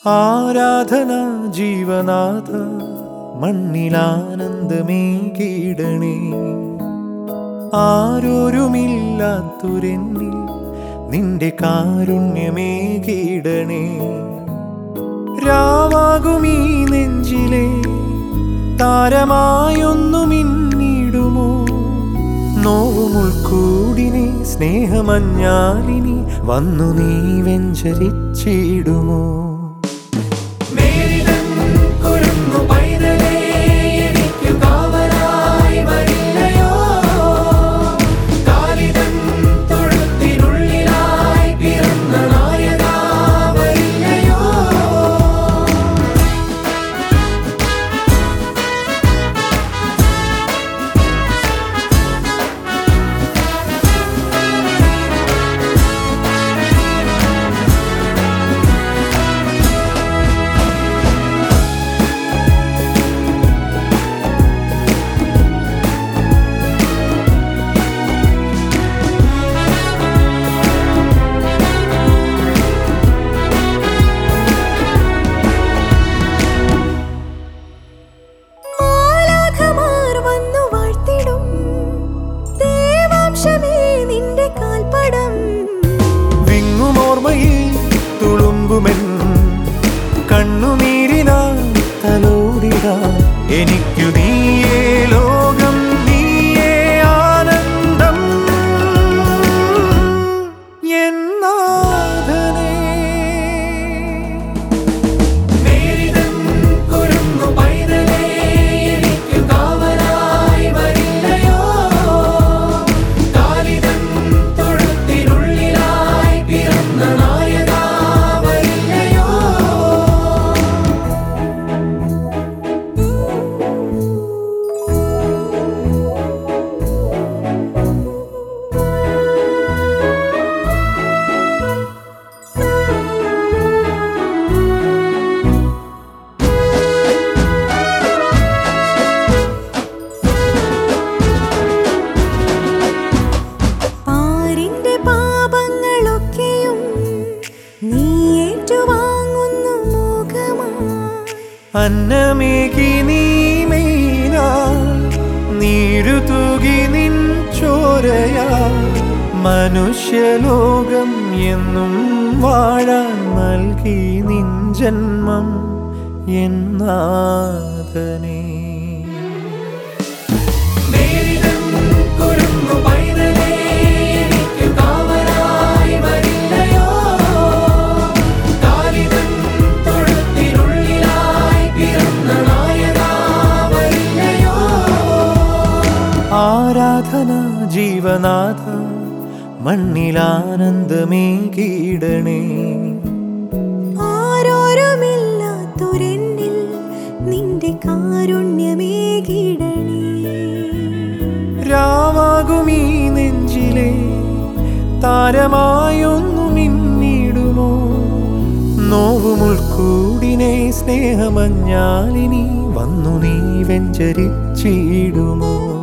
ആരാധന ജീവനാഥ മണ്ണിലാനന്ദമേ കീടണേ ആരോരുമില്ലാത്തൊരെന്നിൽ നിന്റെ കാരുണ്യമേ കീടണേ രാവാകുമീ നെഞ്ചിലെ താരമായൊന്നു മിന്നിടുമോ നോവുമുൾക്കൂടിനെ സ്നേഹമഞ്ഞാലിനി വന്നു നീ വെഞ്ചരിച്ചിടുമോ മാലാഖമാർ വന്നു വാഴ്ത്തിടും ദേവാംശമേ നിന്റെ കാൽപ്പടം വിങ്ങുമോർമ്മയിൽ തുളുമ്പുമെൻ കണ്ണുനീരിനാ തലോടിടാ എനിക്കു നീയേ ലോകം നീയേ ആനന്ദം എന്നാഥനേ പാരിന്റെ പാപങ്ങളൊക്കെയും നീ ഏറ്റുവാങ്ങുന്നു മോഹമായി അന്നമേകി നീ മെയ്നാ നീരു തൂകി നിൻ ചോരയാ മനുഷ്യലോകം എന്നും വാഴാൻ നൽകി നിൻ ജന്മം എന്നാഥനേ ആരാധന ജീവനാഥ മണ്ണിലാനന്ദമേ കീടണേ ആരോരുമില്ലാത്തൊരെന്നിൽ നിന്റെ കാരുണ്യമേ കിടണേ രാവാകുമീ നെഞ്ചിലെ താരമായൊന്നു മിന്നിടുമോ നോവുമുൾക്കൂടിനെ സ്നേഹമഞ്ഞാലിനി വന്നു നീ വെഞ്ചരിച്ചിടുമോ